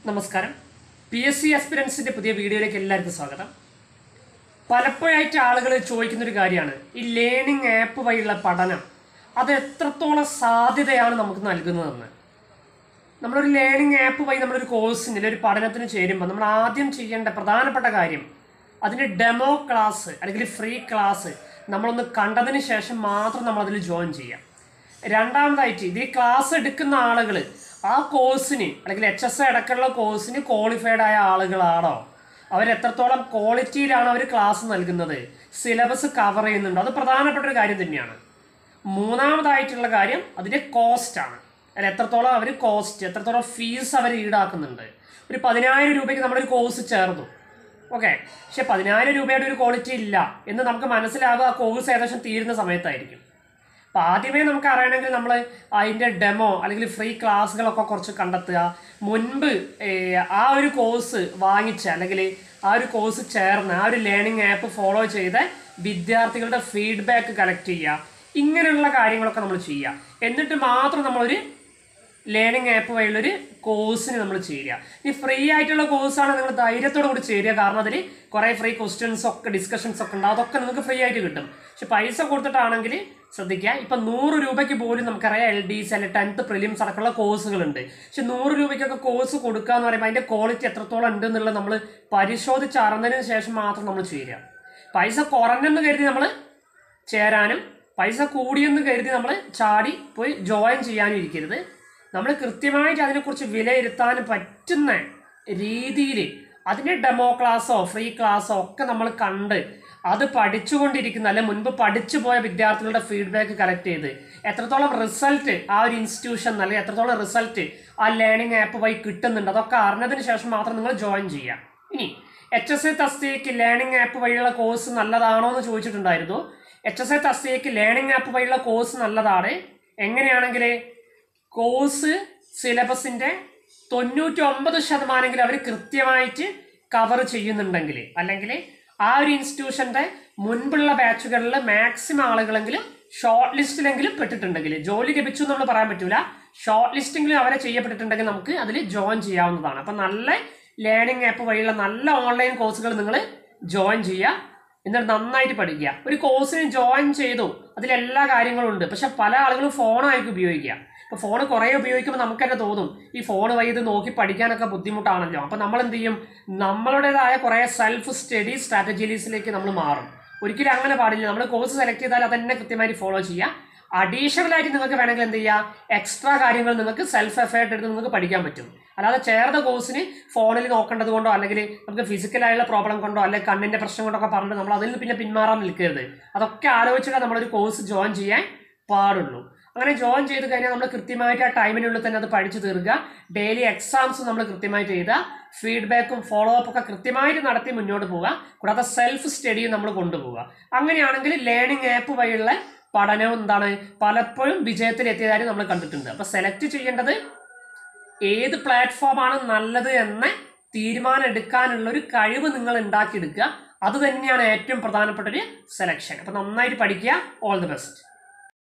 നമസ്കാരം P S C ആസ്പിരൻസിന്റെ പുതിയ വീഡിയോയിലേക്ക് എല്ലാവർക്കും സ്വാഗതം പലപ്പോഴായിട്ട് ആളുകൾ ചോദിക്കുന്ന ഒരു കാര്യമാണ് ഈ ലേണിംഗ് ആപ്പ് വഴിയുള്ള പഠനം അത് എത്രത്തോളം സാധ്യതയാണ് നമുക്ക് നൽകുന്നതെന്ന് നമ്മളൊരു ലേണിംഗ് ആപ്പ് വഴി നമ്മളൊരു കോഴ്സിന് ഒരു പഠനത്തിന് ചേരുമ്പോൾ നമ്മൾ ആദ്യം ചെയ്യേണ്ട പ്രധാനപ്പെട്ട കാര്യം അതിൻ്റെ ഡെമോ ക്ലാസ് അല്ലെങ്കിൽ ഫ്രീ ക്ലാസ് നമ്മളൊന്ന് കണ്ടതിന് ശേഷം മാത്രം നമ്മൾ അതിൽ ജോയിൻ ചെയ്യാം രണ്ടാമതായിട്ട് ഇത് ഈ ക്ലാസ് എടുക്കുന്ന ആളുകൾ ആ കോഴ്സിന് അല്ലെങ്കിൽ എച്ച് എസ് അടക്കമുള്ള കോഴ്സിന് ക്വാളിഫൈഡ് ആയ ആളുകളാണോ അവർ എത്രത്തോളം ക്വാളിറ്റിയിലാണ് അവർ ക്ലാസ് നൽകുന്നത് സിലബസ് കവർ ചെയ്യുന്നുണ്ടോ അത് പ്രധാനപ്പെട്ട ഒരു കാര്യം തന്നെയാണ് മൂന്നാമതായിട്ടുള്ള കാര്യം അതിൻ്റെ കോസ്റ്റ് ആണ് അല്ല എത്രത്തോളം അവർ കോസ്റ്റ് എത്രത്തോളം ഫീസ് അവർ ഈടാക്കുന്നുണ്ട് ഒരു പതിനായിരം രൂപയ്ക്ക് നമ്മളൊരു കോഴ്സ് ചേർന്നു ഓക്കെ പക്ഷെ പതിനായിരം രൂപയുടെ ഒരു ക്വാളിറ്റി ഇല്ല എന്ന് നമുക്ക് മനസ്സിലാകുക ആ കോഴ്സ് ഏകദേശം തീരുന്ന സമയത്തായിരിക്കും അപ്പം ആദ്യമേ നമുക്ക് അറിയണമെങ്കിൽ നമ്മൾ അതിൻ്റെ ഡെമോ അല്ലെങ്കിൽ ഫ്രീ ക്ലാസ്സുകളൊക്കെ കുറച്ച് കണ്ടെത്തുക മുൻപ് ഏർ, ആ ഒരു കോഴ്സ് വാങ്ങിച്ച അല്ലെങ്കിൽ ആ ഒരു കോഴ്സ് ചേർന്ന് ആ ഒരു ലേണിംഗ് ആപ്പ് ഫോളോ ചെയ്ത് വിദ്യാർത്ഥികളുടെ ഫീഡ്ബാക്ക് കളക്ട് ചെയ്യുക ഇങ്ങനെയുള്ള കാര്യങ്ങളൊക്കെ നമ്മൾ ചെയ്യുക എന്നിട്ട് മാത്രം നമ്മളൊരു ലേണിംഗ് ആപ്പ് വഴിയുള്ളൊരു കോഴ്സിന് നമ്മൾ ചേരുക ഈ ഫ്രീ ആയിട്ടുള്ള കോഴ്സാണ് നിങ്ങൾ ധൈര്യത്തോടു കൂടി ചേരുക കാരണം അതിൽ കുറേ ഫ്രീ ക്വസ്റ്റ്യൻസ് ഒക്കെ ഡിസ്കഷൻസ് ഒക്കെ ഉണ്ട് അതൊക്കെ നിങ്ങൾക്ക് ഫ്രീ ആയിട്ട് കിട്ടും പക്ഷെ പൈസ കൊടുത്തിട്ടാണെങ്കിൽ ശ്രദ്ധിക്കുക ഇപ്പം നൂറ് രൂപയ്ക്ക് പോലും നമുക്കറിയാം എൽ ഡി സി അല്ലെങ്കിൽ ടെൻത്ത് പ്രിലിംസ് അടക്കമുള്ള കോഴ്സുകളുണ്ട് പക്ഷെ നൂറ് രൂപയ്ക്കൊക്കെ കോഴ്സ് കൊടുക്കുക എന്ന് പറയുമ്പോൾ അതിൻ്റെ ക്വാളിറ്റി എത്രത്തോളം ഉണ്ട് എന്നുള്ളത് നമ്മൾ പരിശോധിച്ച് അറിഞ്ഞതിന് ശേഷം മാത്രം നമ്മൾ ചേരുക പൈസ കുറഞ്ഞെന്ന് കരുതി നമ്മൾ ചേരാനും പൈസ കൂടിയെന്ന് കരുതി നമ്മൾ ചാടി പോയി ജോയിൻ ചെയ്യാനും ഇരിക്കരുത് നമ്മൾ കൃത്യമായിട്ട് അതിനെക്കുറിച്ച് വിലയിരുത്താൻ പറ്റുന്ന രീതിയിൽ അതിൻ്റെ ഡെമോ ക്ലാസ്സോ ഫ്രീ ക്ലാസ്സോ ഒക്കെ നമ്മൾ കണ്ട് അത് പഠിച്ചുകൊണ്ടിരിക്കുന്ന അല്ലെ മുൻപ് പഠിച്ചു പോയ വിദ്യാർത്ഥികളുടെ ഫീഡ്ബാക്ക് കളക്ട് ചെയ്ത് എത്രത്തോളം റിസൾട്ട് ആ ഒരു ഇൻസ്റ്റിറ്റ്യൂഷൻ അല്ലെങ്കിൽ എത്രത്തോളം റിസൾട്ട് ആ ലേണിംഗ് ആപ്പ് വഴി കിട്ടുന്നുണ്ട് അതൊക്കെ അറിഞ്ഞതിന് ശേഷം മാത്രം നിങ്ങൾ ജോയിൻ ചെയ്യുക ഇനി എച്ച് എസ് എ തസ്തികയ്ക്ക് ലേണിംഗ് ആപ്പ് വഴിയുള്ള കോഴ്സ് നല്ലതാണോ എന്ന് ചോദിച്ചിട്ടുണ്ടായിരുന്നു എച്ച് എസ് എ തസ്തികയ്ക്ക് ലേണിംഗ് ആപ്പ് വഴിയുള്ള കോഴ്സ് നല്ലതാണ് എങ്ങനെയാണെങ്കിൽ കോഴ്സ് സിലബസിന്റെ തൊണ്ണൂറ്റി ഒമ്പത് ശതമാനെങ്കിലും അവർ കൃത്യമായിട്ട് കവർ ചെയ്യുന്നുണ്ടെങ്കിൽ അല്ലെങ്കിൽ ആ ഒരു ഇൻസ്റ്റിറ്റ്യൂഷന്റെ മുൻപുള്ള ബാച്ചുകളിൽ മാക്സിമം ആളുകളെങ്കിലും ഷോർട്ട് ലിസ്റ്റിലെങ്കിലും പെട്ടിട്ടുണ്ടെങ്കിൽ ജോലി ലഭിച്ചു എന്ന് നമ്മൾ പറയാൻ പറ്റൂല ഷോർട്ട് ലിസ്റ്റിലെങ്കിലും അവരെ ചെയ്യപ്പെട്ടിട്ടുണ്ടെങ്കിൽ നമുക്ക് അതിൽ ജോയിൻ ചെയ്യാവുന്നതാണ് അപ്പം നല്ല ലേണിംഗ് ആപ്പ് വഴിയുള്ള നല്ല ഓൺലൈൻ കോഴ്സുകൾ നിങ്ങൾ ജോയിൻ ചെയ്യുക എന്നിട്ട് നന്നായിട്ട് പഠിക്കുക ഒരു കോഴ്സിന് ജോയിൻ ചെയ്തു അതിലെല്ലാ കാര്യങ്ങളും ഉണ്ട് പക്ഷെ പല ആളുകളും ഫോണായിരിക്കും ഉപയോഗിക്കുക ഇപ്പോൾ ഫോൺ കുറേ ഉപയോഗിക്കുമ്പോൾ നമുക്ക് തന്നെ തോന്നും ഈ ഫോൺ വഴി ഇത് നോക്കി പഠിക്കാനൊക്കെ ബുദ്ധിമുട്ടാണല്ലോ അപ്പോൾ നമ്മൾ എന്ത് ചെയ്യും നമ്മളുടേതായ കുറേ സെൽഫ് സ്റ്റഡി സ്ട്രാറ്റജീസിലേക്ക് നമ്മൾ മാറും ഒരിക്കലും അങ്ങനെ പാടില്ല നമ്മൾ കോഴ്സ് സെലക്ട് ചെയ്താൽ അതന്നെ കൃത്യമായിട്ട് ഫോളോ ചെയ്യുക അഡീഷണൽ ആയിട്ട് നിങ്ങൾക്ക് വേണമെങ്കിൽ എന്ത് ചെയ്യുക എക്സ്ട്രാ കാര്യങ്ങൾ നിങ്ങൾക്ക് സെൽഫ് എഫേർട്ട് എടുത്ത് നിങ്ങൾക്ക് പഠിക്കാൻ പറ്റും അല്ലാതെ ചേർന്ന കോഴ്സിന് ഫോണിൽ നോക്കേണ്ടത് കൊണ്ടോ അല്ലെങ്കിൽ നമുക്ക് ഫിസിക്കലായുള്ള പ്രോബ്ലം കൊണ്ടോ അല്ലെങ്കിൽ കണ്ണിന്റെ പ്രശ്നം കൊണ്ടോ ഒക്കെ പറഞ്ഞിട്ട് നമ്മൾ അതിൽ പിന്നെ പിന്മാറാൻ നിൽക്കരുത് അതൊക്കെ ആലോചിച്ചിട്ട് നമ്മളൊരു കോഴ്സ് ജോയിൻ ചെയ്യാൻ പാടുള്ളൂ അങ്ങനെ ജോയിൻ ചെയ്ത് കഴിഞ്ഞാൽ നമ്മൾ കൃത്യമായിട്ട് ആ ടൈമിനുള്ളിൽ തന്നെ അത് പഠിച്ചു തീർക്കുക ഡെയിലി എക്സാംസ് നമ്മൾ കൃത്യമായിട്ട് എഴുതുക ഫീഡ്ബാക്കും ഫോളോ അപ്പ് ഒക്കെ കൃത്യമായിട്ട് നടത്തി മുന്നോട്ട് പോവുക കൂടാതെ സെൽഫ് സ്റ്റഡിയും നമ്മൾ കൊണ്ടുപോവുക അങ്ങനെയാണെങ്കിൽ ലേണിംഗ് ആപ്പ് വഴിയുള്ള പഠനവും എന്താണ് പലപ്പോഴും വിജയത്തിൽ എത്തിയതായി നമ്മൾ കണ്ടിട്ടുണ്ട് അപ്പൊ സെലക്ട് ചെയ്യേണ്ടത് ഏത് പ്ലാറ്റ്ഫോമാണ് നല്ലത് എന്ന് തീരുമാനം എടുക്കാനുള്ള ഒരു കഴിവ് നിങ്ങൾ ഉണ്ടാക്കിയെടുക്കുക അത് തന്നെയാണ് ഏറ്റവും പ്രധാനപ്പെട്ട ഒരു സെലക്ഷൻ അപ്പൊ നന്നായിട്ട് പഠിക്കുക ഓൾ ദി ബെസ്റ്റ്